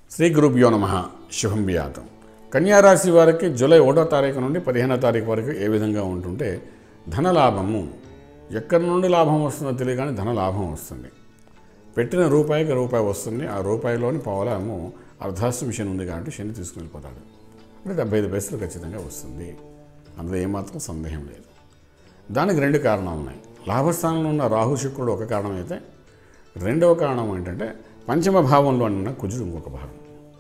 శ్రీ గురుభ్యో నమ శుభం బియాతం కన్యారాశి వారికి జూలై ఒకటో తారీఖు నుండి పదిహేనో తారీఖు వరకు ఏ విధంగా ఉంటుంటే ధనలాభము ఎక్కడి నుండి లాభం వస్తుందో తెలియదు కానీ ధన లాభం వస్తుంది పెట్టిన రూపాయికి రూపాయి వస్తుంది ఆ రూపాయిలోని పవలము అర్ధాశ్రం శని ఉంది కాబట్టి శని తీసుకుని వెళ్ళిపోతాడు అంటే డెబ్బై ఐదు పైసలు ఖచ్చితంగా వస్తుంది అందులో ఏమాత్రం సందేహం లేదు దానికి రెండు కారణాలు ఉన్నాయి లాభస్థానంలో ఉన్న రాహు శుక్రుడు ఒక కారణం అయితే రెండవ కారణం ఏంటంటే పంచమ భావంలో ఉన్న కుజుడు ఇంకొక భావం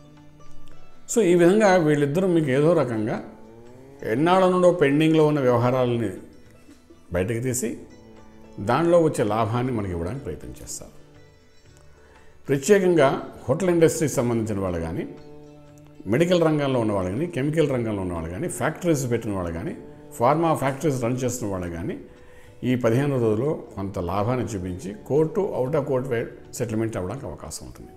సో ఈ విధంగా వీళ్ళిద్దరూ మీకు ఏదో రకంగా ఎన్నాళ్ళ నుండో పెండింగ్లో ఉన్న వ్యవహారాలని బయటకు తీసి దానిలో వచ్చే లాభాన్ని మనకి ఇవ్వడానికి ప్రయత్నం చేస్తారు ప్రత్యేకంగా హోటల్ ఇండస్ట్రీకి సంబంధించిన వాళ్ళు కానీ మెడికల్ రంగంలో ఉన్న వాళ్ళు కానీ కెమికల్ రంగంలో ఉన్న వాళ్ళు కానీ ఫ్యాక్టరీస్ పెట్టిన వాళ్ళు కానీ ఫార్మా ఫ్యాక్టరీస్ రన్ చేస్తున్న వాళ్ళు కానీ ఈ పదిహేను రోజుల్లో కొంత లాభాన్ని చూపించి court out of court settlement అవ్వడానికి అవకాశం ఉంటుంది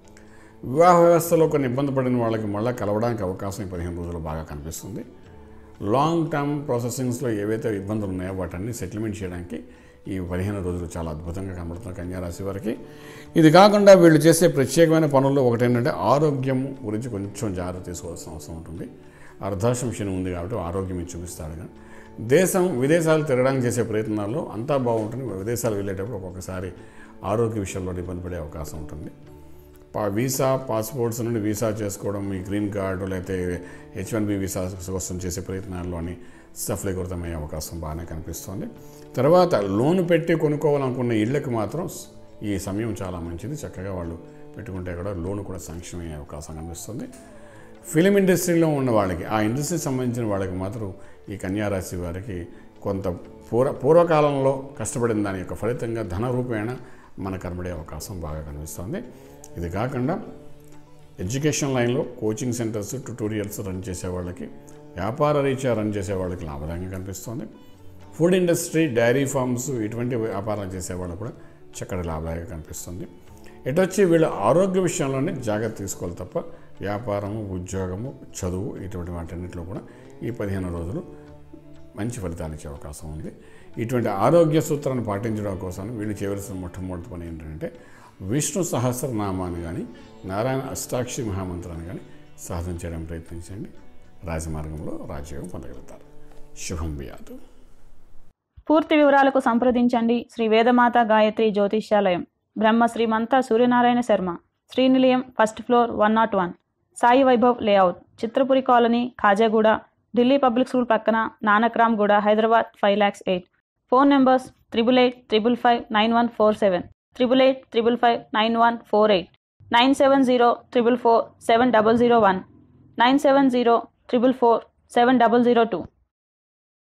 వివాహ వ్యవస్థలో కొన్ని ఇబ్బంది పడిన వాళ్ళకి మళ్ళీ కలవడానికి అవకాశం ఈ పదిహేను రోజుల్లో బాగా కనిపిస్తుంది లాంగ్ టర్మ్ ప్రాసెసింగ్స్లో ఏవైతే ఇబ్బందులు ఉన్నాయో వాటన్ని సెటిల్మెంట్ చేయడానికి ఈ పదిహేను రోజులు చాలా అద్భుతంగా కనబడుతుంది కన్యారాశి వారికి ఇది కాకుండా వీళ్ళు చేసే ప్రత్యేకమైన పనుల్లో ఒకటి ఏంటంటే ఆరోగ్యం గురించి కొంచెం జాగ్రత్త తీసుకోవాల్సిన అవసరం ఉంటుంది అర్ధాశం శని ఉంది కాబట్టి ఆరోగ్యం ఇది చూపిస్తాడు కానీ దేశం విదేశాలు తిరగడానికి చేసే ప్రయత్నాల్లో అంతా బాగుంటుంది విదేశాలు వెళ్ళేటప్పుడు ఒక్కొక్కసారి ఆరోగ్య విషయంలో ఇబ్బంది పడే అవకాశం ఉంటుంది పా వీసా పాస్పోర్ట్స్ నుండి వీసా చేసుకోవడం మీ గ్రీన్ కార్డు లేకపోతే హెచ్ వన్ బి వీసా కోసం చేసే ప్రయత్నాల్లోని సఫలీకృతమయ్యే అవకాశం బాగానే కనిపిస్తుంది తర్వాత లోన్ పెట్టి కొనుక్కోవాలనుకున్న ఇళ్ళకి మాత్రం ఈ సమయం చాలా మంచిది చక్కగా వాళ్ళు పెట్టుకుంటే కూడా లోన్ కూడా శాంక్షన్ అయ్యే అవకాశం కనిపిస్తుంది ఫిలిం ఇండస్ట్రీలో ఉన్న వాళ్ళకి ఆ ఇండస్ట్రీకి సంబంధించిన వాళ్ళకి మాత్రం ఈ కన్యారాశి వారికి కొంత పూర్వ పూర్వకాలంలో కష్టపడిన దాని యొక్క ఫలితంగా ధన రూపేణ మన కనబడే అవకాశం బాగా కనిపిస్తుంది ఇది కాకుండా ఎడ్యుకేషన్ లైన్లో కోచింగ్ సెంటర్స్ ట్యూటోరియల్స్ రన్ చేసే వాళ్ళకి వ్యాపార రీత్యా రన్ చేసే వాళ్ళకి లాభదాయంగా కనిపిస్తుంది ఫుడ్ ఇండస్ట్రీ డైరీ ఫార్మ్స్ ఇటువంటి వ్యాపారాలు చేసే వాళ్ళకి కూడా చక్కటి లాభదాయంగా కనిపిస్తుంది ఎటొచ్చి వీళ్ళ ఆరోగ్య విషయంలోనే జాగ్రత్త తీసుకోవాలి తప్ప వ్యాపారము ఉద్యోగము చదువు ఇటువంటి వాటన్నిటిలో కూడా ఈ పదిహేను రోజులు మంచి ఫలితాలు ఇచ్చే అవకాశం ఉంది ఇటువంటి ఆరోగ్య సూత్రాన్ని పాటించడం కోసం వీళ్ళు చేయవలసిన మొట్టమొదటి పని ఏంటంటే విష్ణు సహస్రనామాన్ని కానీ నారాయణ అష్టాక్షి మహామంత్రాన్ని కానీ సాధన చేయడం ప్రయత్నించండి రాజమార్గంలో రాజయోగం పొందగలుగుతారు శుభం బియాదు పూర్తి వివరాలకు సంప్రదించండి Shri Vedamata Gayatri Jyotishyalayam Brahma Srimantha Suryanarayana Sharma Srinilayam first floor one nought one Sai Vaibhav layout Chitrapuri colony Khajaguda Delhi public school పక్కన Nanakramguda Hyderabad five lakhs eight phone numbers triple eight triple five nine one four seven triple eight triple five nine one four eight nine seven zero triple four seven double zero one nine seven zero triple four seven double zero two